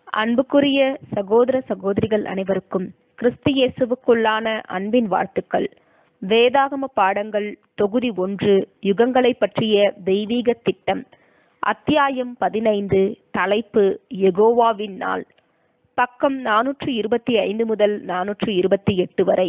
அன்புக்குரிய சகோதர சகோதரிகள் அனைவருக்கும் கிறிஸ்து இயேசுவுக்குள்ளான அன்பின் வாழ்த்துக்கள் வேதாகம பாடங்கள் தொகுதி ஒன்று யுகங்களை பற்றிய தெய்வீக திட்டம் அத்தியாயம் பதினைந்து தலைப்பு யெகோவாவின் நாள் பக்கம் நானூற்று இருபத்தி ஐந்து முதல் நானூற்று இருபத்தி எட்டு வரை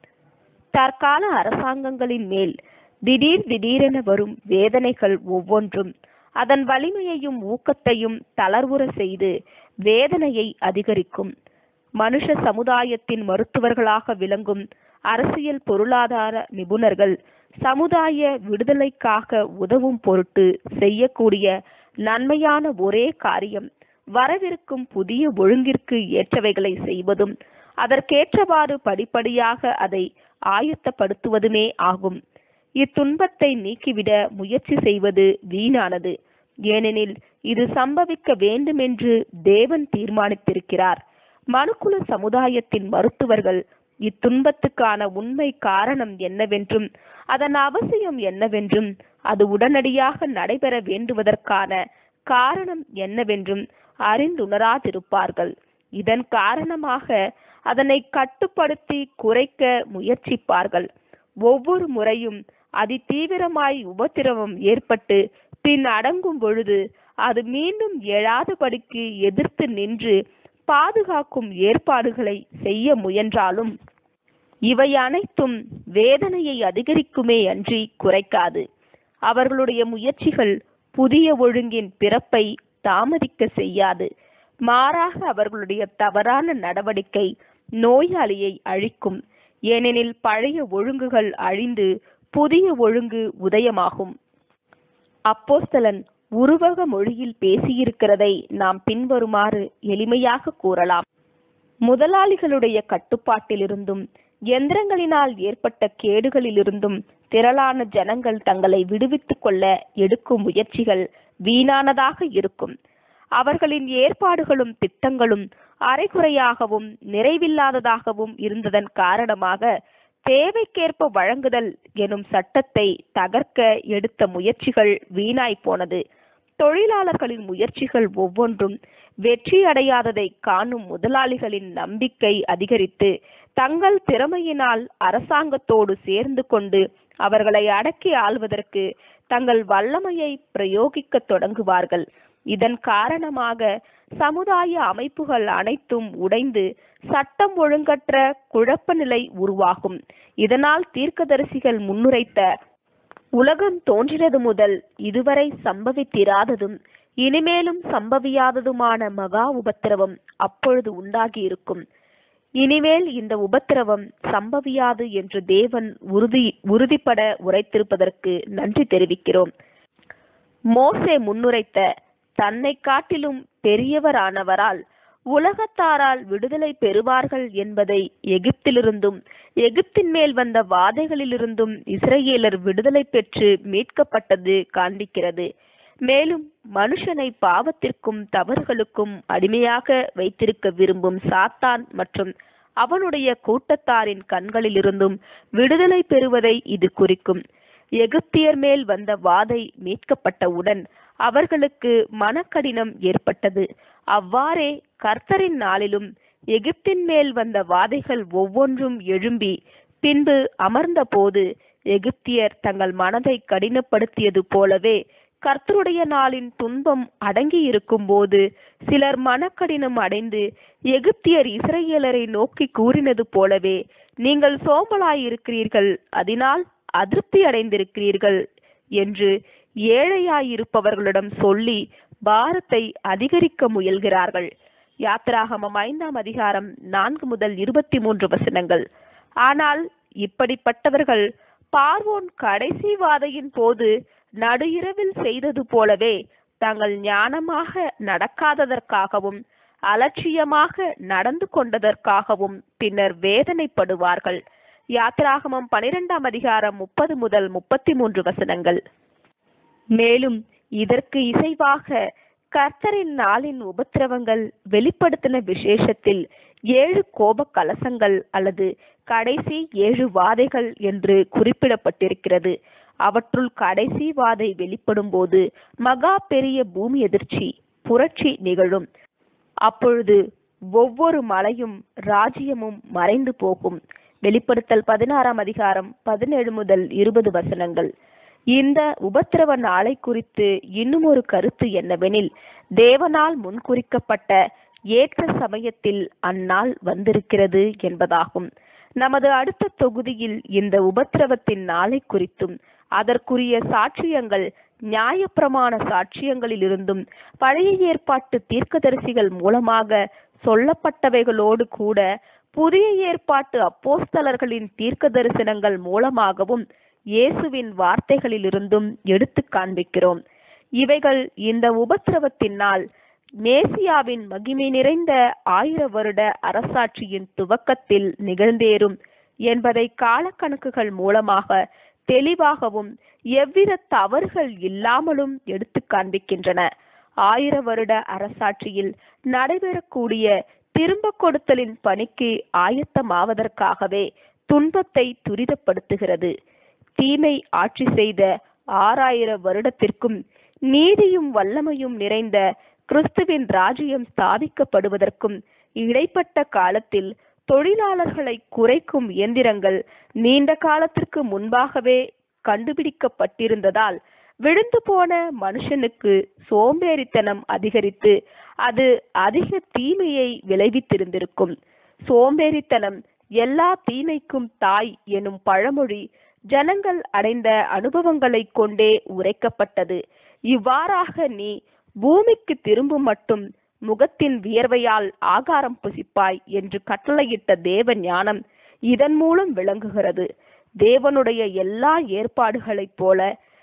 தற்கால அரசாங்கங்களின் மேல் திடீர் திடீரென வரும் வேதனைகள் ஒவ்வொன்றும் அதன் வலிமையையும் ஊக்கத்தையும் தளர்வுற செய்து வேதனையை அதிகரிக்கும் மனுஷ சமுதாயத்தின் மருத்துவர்களாக விளங்கும் அரசியல் பொருளாதார நிபுணர்கள் சமுதாய விடுதலைக்காக உதவும் பொருட்டு செய்யக்கூடிய நன்மையான ஒரே காரியம் வரவிருக்கும் புதிய ஒழுங்கிற்கு ஏற்றவைகளை செய்வதும் அதற்கேற்றவாறு படிப்படியாக அதை ஆயத்தப்படுத்துவதுமே ஆகும் இத்துன்பத்தை நீக்கிவிட முயற்சி செய்வது வீணானது ஏனெனில் இது சம்பவிக்க வேண்டுமென்று தேவன் தீர்மானித்திருக்கிறார் மனுக்குல சமுதாயத்தின் மருத்துவர்கள் இத்துன்பத்துக்கான உண்மை காரணம் என்னவென்றும் அதன் அவசியம் என்னவென்றும் அது உடனடியாக நடைபெற வேண்டுவதற்கான காரணம் என்னவென்றும் அறிந்துணராதிருப்பார்கள் இதன் காரணமாக அதனை கட்டுப்படுத்தி குறைக்க முயற்சிப்பார்கள் ஒவ்வொரு முறையும் அதிதீவிரமாய் உபத்திரவம் ஏற்பட்டு பின் அடங்கும் பொழுது அது மீண்டும் எழாதபடிக்கு எதிர்த்து நின்று பாதுகாக்கும் ஏற்பாடுகளை செய்ய முயன்றாலும் இவை அனைத்தும் வேதனையை அதிகரிக்குமே அன்றி குறைக்காது அவர்களுடைய முயற்சிகள் புதிய ஒழுங்கின் பிறப்பை தாமதிக்க செய்யாது மாறாக அவர்களுடைய தவறான நடவடிக்கை நோயாளியை அழிக்கும் ஏனெனில் பழைய ஒழுங்குகள் அழிந்து புதிய ஒழுங்கு உதயமாகும் அப்போஸ்தலன் உருவக மொழியில் பேசியிருக்கிறதை நாம் பின்வருமாறு எளிமையாக கூறலாம் முதலாளிகளுடைய கட்டுப்பாட்டிலிருந்தும் எந்திரங்களினால் ஏற்பட்ட கேடுகளிலிருந்தும் திரளான ஜனங்கள் தங்களை விடுவித்துக் கொள்ள எடுக்கும் முயற்சிகள் வீணானதாக இருக்கும் அவர்களின் ஏற்பாடுகளும் திட்டங்களும் அரைகுறையாகவும் நிறைவில்லாததாகவும் இருந்ததன் காரணமாக தேவைக்கேற்ப வழங்குதல் எனும் சட்டத்தை தகர்க்க எடுத்த முயற்சிகள் வீணாய் போனது தொழிலாளர்களின் முயற்சிகள் ஒவ்வொன்றும் வெற்றி அடையாததை காணும் முதலாளிகளின் நம்பிக்கை அதிகரித்து தங்கள் திறமையினால் அரசாங்கத்தோடு சேர்ந்து கொண்டு அவர்களை அடக்கி ஆள்வதற்கு தங்கள் வல்லமையை பிரயோகிக்க தொடங்குவார்கள் இதன் காரணமாக சமுதாய அமைப்புகள் அனைத்தும் உடைந்து சட்டம் ஒழுங்கற்ற குழப்ப நிலை உருவாகும் இதனால் தீர்க்கதரிசிகள் முன்னுரைத்த உலகம் தோன்றினது முதல் இதுவரை சம்பவித்திராததும் இனிமேலும் சம்பவியாததுமான மகா உபத்திரவம் அப்பொழுது உண்டாகி இருக்கும் இனிமேல் இந்த உபத்திரவம் சம்பவியாது என்று தேவன் உறுதி உறுதிப்பட உரைத்திருப்பதற்கு நன்றி தெரிவிக்கிறோம் மோசே முன்னுரைத்த தன்னை காட்டிலும் பெரியவரானவரால் உலகத்தாரால் விடுதலை பெறுவார்கள் என்பதை எகிப்திலிருந்தும் எகிப்தின் மேல் வந்த வாதைகளிலிருந்தும் இஸ்ரேலர் விடுதலை பெற்று மீட்கப்பட்டது காண்பிக்கிறது மேலும் மனுஷனை பாவத்திற்கும் தவறுகளுக்கும் அடிமையாக வைத்திருக்க விரும்பும் சாத்தான் மற்றும் அவனுடைய கூட்டத்தாரின் கண்களிலிருந்தும் விடுதலை பெறுவதை இது குறிக்கும் எகிப்தியர் மேல் வந்த வாதை மீட்கப்பட்டவுடன் அவர்களுக்கு மனக்கடினம் ஏற்பட்டது அவ்வாறே கர்த்தரின் நாளிலும் எகிப்தின் மேல் வந்த வாதைகள் ஒவ்வொன்றும் எழும்பி பின்பு அமர்ந்த போது எகிப்தியர் தங்கள் மனதை கடினப்படுத்தியது போலவே கர்த்தருடைய நாளின் துன்பம் அடங்கி இருக்கும் போது சிலர் மனக்கடினம் அடைந்து எகிப்தியர் இஸ்ரேலரை நோக்கி கூறினது போலவே நீங்கள் சோம்பலாயிருக்கிறீர்கள் அதனால் அதிருப்தி அடைந்திருக்கிறீர்கள் என்று ஏழையாயிருப்பவர்களிடம் சொல்லி பாரத்தை அதிகரிக்க முயல்கிறார்கள் யாத்திராகமம் ஐந்தாம் அதிகாரம் நான்கு முதல் இருபத்தி மூன்று வசனங்கள் ஆனால் இப்படிப்பட்டவர்கள் பார்வோன் கடைசி வாதையின் போது நடு இரவில் செய்தது போலவே தாங்கள் ஞானமாக நடக்காததற்காகவும் அலட்சியமாக நடந்து கொண்டதற்காகவும் பின்னர் வேதனைப்படுவார்கள் யாத்திராகமம் பனிரெண்டாம் அதிகாரம் முப்பது முதல் முப்பத்தி மூன்று வசனங்கள் மேலும் இதற்கு இசைவாக கர்த்தரின் நாளின் உபத்திரவங்கள் வெளிப்படுத்தின விசேஷத்தில் ஏழு கோப கலசங்கள் அல்லது கடைசி ஏழு வாதைகள் என்று குறிப்பிடப்பட்டிருக்கிறது அவற்றுள் கடைசி வாதை வெளிப்படும் போது மகா பெரிய பூமி எதிர்ச்சி புரட்சி நிகழும் அப்பொழுது ஒவ்வொரு மலையும் ராஜ்யமும் மறைந்து போகும் வெளிப்படுத்தல் பதினாறாம் அதிகாரம் பதினேழு முதல் இருபது வசனங்கள் இந்த உபத்திரவ நாளை குறித்து இன்னும் ஒரு கருத்து என்னவெனில் தேவனால் முன்குறிக்கப்பட்ட ஏற்ற சமயத்தில் அந்நாள் வந்திருக்கிறது என்பதாகும் நமது அடுத்த தொகுதியில் இந்த உபத்திரவத்தின் நாளை குறித்தும் அதற்குரிய சாட்சியங்கள் நியாயப்பிரமாண சாட்சியங்களிலிருந்தும் பழைய ஏற்பாட்டு தீர்க்கதரிசிகள் மூலமாக சொல்லப்பட்டவைகளோடு கூட புதிய ஏற்பாட்டு அப்போஸ்தலர்களின் தீர்க்க தரிசனங்கள் மூலமாகவும் இயேசுவின் வார்த்தைகளிலிருந்தும் எடுத்து காண்பிக்கிறோம் இவைகள் இந்த உபத்திரவத்தின் நாள் மேசியாவின் மகிமை நிறைந்த ஆயிர வருட அரசாட்சியின் துவக்கத்தில் நிகழ்ந்தேறும் என்பதை காலக்கணக்குகள் மூலமாக தெளிவாகவும் எவ்வித தவறுகள் இல்லாமலும் எடுத்து காண்பிக்கின்றன ஆயிர வருட அரசாட்சியில் நடைபெறக்கூடிய திரும்ப கொடுத்தலின் பணிக்கு ஆயத்தமாவதற்காகவே துன்பத்தை துரிதப்படுத்துகிறது தீமை ஆட்சி செய்த ஆறாயிர வருடத்திற்கும் நீதியும் வல்லமையும் நிறைந்த கிறிஸ்துவின் ராஜ்யம் ஸ்தாபிக்கப்படுவதற்கும் இடைப்பட்ட காலத்தில் தொழிலாளர்களை குறைக்கும் இயந்திரங்கள் நீண்ட காலத்திற்கு முன்பாகவே கண்டுபிடிக்கப்பட்டிருந்ததால் விழுந்து போன மனுஷனுக்கு சோம்பேறித்தனம் அதிகரித்து அது அதிக தீமையை விளைவித்திருந்திருக்கும் சோம்பேறித்தனம் எல்லா தீமைக்கும் தாய் எனும் பழமொழி ஜனங்கள் அடைந்த அனுபவங்களை கொண்டே உரைக்கப்பட்டது இவ்வாறாக நீ பூமிக்கு திரும்பும் மட்டும் முகத்தின் வியர்வையால் ஆகாரம் புசிப்பாய் என்று கட்டளையிட்ட தேவ ஞானம் இதன் மூலம் விளங்குகிறது தேவனுடைய எல்லா ஏற்பாடுகளைப் போல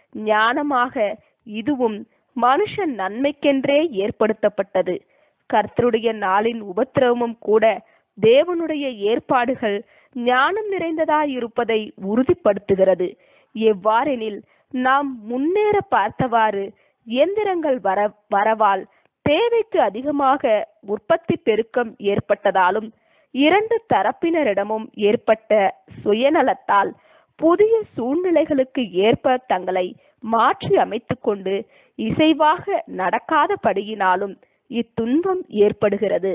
ஞானமாக இதுவும் மனுஷன் நன்மைக்கென்றே ஏற்படுத்தப்பட்டது கர்த்தருடைய நாளின் உபத்திரவமும் கூட தேவனுடைய ஏற்பாடுகள் ஞானம் நிறைந்ததாயிருப்பதை உறுதிப்படுத்துகிறது எவ்வாறெனில் நாம் முன்னேற பார்த்தவாறு இயந்திரங்கள் வர வரவால் தேவைக்கு அதிகமாக உற்பத்தி பெருக்கம் ஏற்பட்டதாலும் இரண்டு தரப்பினரிடமும் ஏற்பட்ட சுயநலத்தால் புதிய சூழ்நிலைகளுக்கு ஏற்ப தங்களை மாற்றி அமைத்துக் கொண்டு இசைவாக நடக்காதபடியினாலும் இத்துன்பம் ஏற்படுகிறது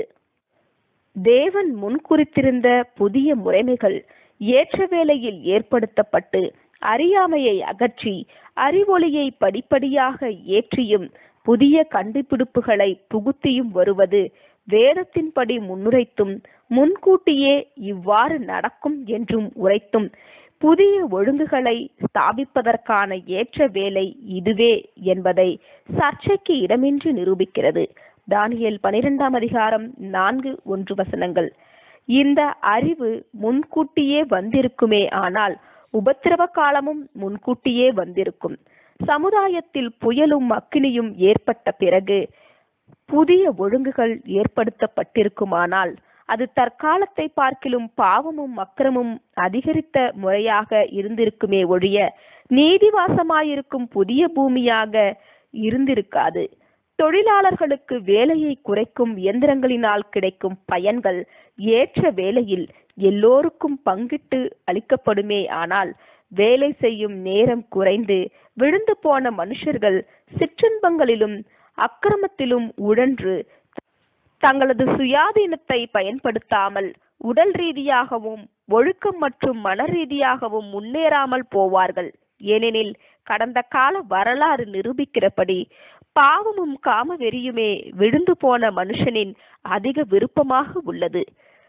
தேவன் முன்குறித்திருந்த புதிய முறைமைகள் ஏற்ற வேளையில் ஏற்படுத்தப்பட்டு அறியாமையை அகற்றி அறிவொளியை படிப்படியாக ஏற்றியும் புதிய கண்டுபிடிப்புகளை புகுத்தியும் வருவது வேதத்தின்படி முன்னுரைத்தும் முன்கூட்டியே இவ்வாறு நடக்கும் என்றும் உரைத்தும் புதிய ஒழுங்குகளை ஸ்தாபிப்பதற்கான ஏற்ற வேலை இதுவே என்பதை சர்ச்சைக்கு இடமின்றி நிரூபிக்கிறது தானியல் பனிரெண்டாம் அதிகாரம் நான்கு ஒன்று வசனங்கள் இந்த அறிவு முன்கூட்டியே வந்திருக்குமே ஆனால் உபத்திரவ காலமும் முன்கூட்டியே வந்திருக்கும் சமுதாயத்தில் புயலும் அக்கினியும் ஏற்பட்ட பிறகு புதிய ஒழுங்குகள் ஏற்படுத்தப்பட்டிருக்குமானால் அது தற்காலத்தை பார்க்கிலும் பாவமும் அக்கிரமும் அதிகரித்த முறையாக இருந்திருக்குமே ஒழிய நீதிவாசமாயிருக்கும் புதிய பூமியாக இருந்திருக்காது தொழிலாளர்களுக்கு வேலையை குறைக்கும் இயந்திரங்களினால் கிடைக்கும் பயன்கள் ஏற்ற வேலையில் எல்லோருக்கும் பங்கிட்டு அளிக்கப்படுமே ஆனால் வேலை செய்யும் நேரம் குறைந்து விழுந்து போன மனுஷர்கள் சிற்றின்பங்களிலும் அக்கிரமத்திலும் உழன்று தங்களது சுயாதீனத்தை பயன்படுத்தாமல் உடல் ரீதியாகவும் ஒழுக்கம் மற்றும் மன ரீதியாகவும் முன்னேறாமல் போவார்கள் ஏனெனில் கடந்த கால வரலாறு நிரூபிக்கிறபடி பாவமும் காம வெறியுமே விழுந்து போன மனுஷனின் அதிக விருப்பமாக உள்ளது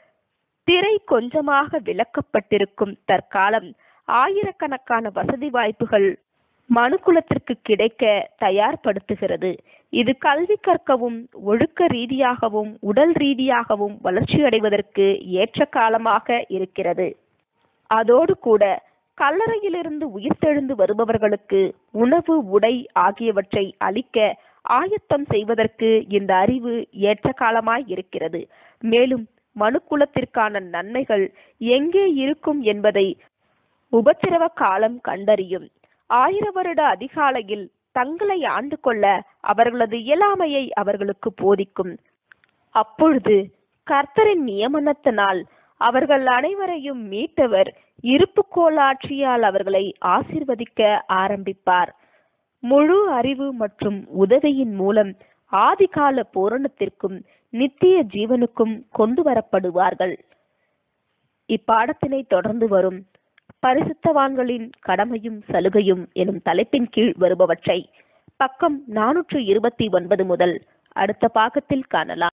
திரை கொஞ்சமாக விளக்கப்பட்டிருக்கும் தற்காலம் ஆயிரக்கணக்கான வசதி வாய்ப்புகள் மனுக்குலத்திற்கு கிடைக்க தயார்படுத்துகிறது இது கல்வி கற்கவும் ஒழுக்க ரீதியாகவும் உடல் ரீதியாகவும் வளர்ச்சியடைவதற்கு ஏற்ற காலமாக இருக்கிறது அதோடு கூட கல்லறையிலிருந்து உயிர்த்தெழுந்து வருபவர்களுக்கு உணவு உடை ஆகியவற்றை அளிக்க ஆயத்தம் செய்வதற்கு இந்த அறிவு ஏற்ற காலமாய் இருக்கிறது மேலும் மனுக்குலத்திற்கான நன்மைகள் எங்கே இருக்கும் என்பதை உபத்திரவ காலம் கண்டறியும் ஆயிர வருட அதிகாலையில் தங்களை ஆண்டு கொள்ள அவர்களது இயலாமையை அவர்களுக்கு போதிக்கும் அப்பொழுது கர்த்தரின் நியமனத்தினால் அவர்கள் அனைவரையும் மீட்டவர் இருப்பு கோலாட்சியால் அவர்களை ஆசிர்வதிக்க ஆரம்பிப்பார் முழு அறிவு மற்றும் உதவியின் மூலம் ஆதிகால பூரணத்திற்கும் நித்திய ஜீவனுக்கும் கொண்டு வரப்படுவார்கள் இப்பாடத்தினை தொடர்ந்து வரும் பரிசுத்தவான்களின் கடமையும் சலுகையும் எனும் தலைப்பின் கீழ் வருபவற்றை பக்கம் நானூற்று இருபத்தி ஒன்பது முதல் அடுத்த பாகத்தில் காணலாம்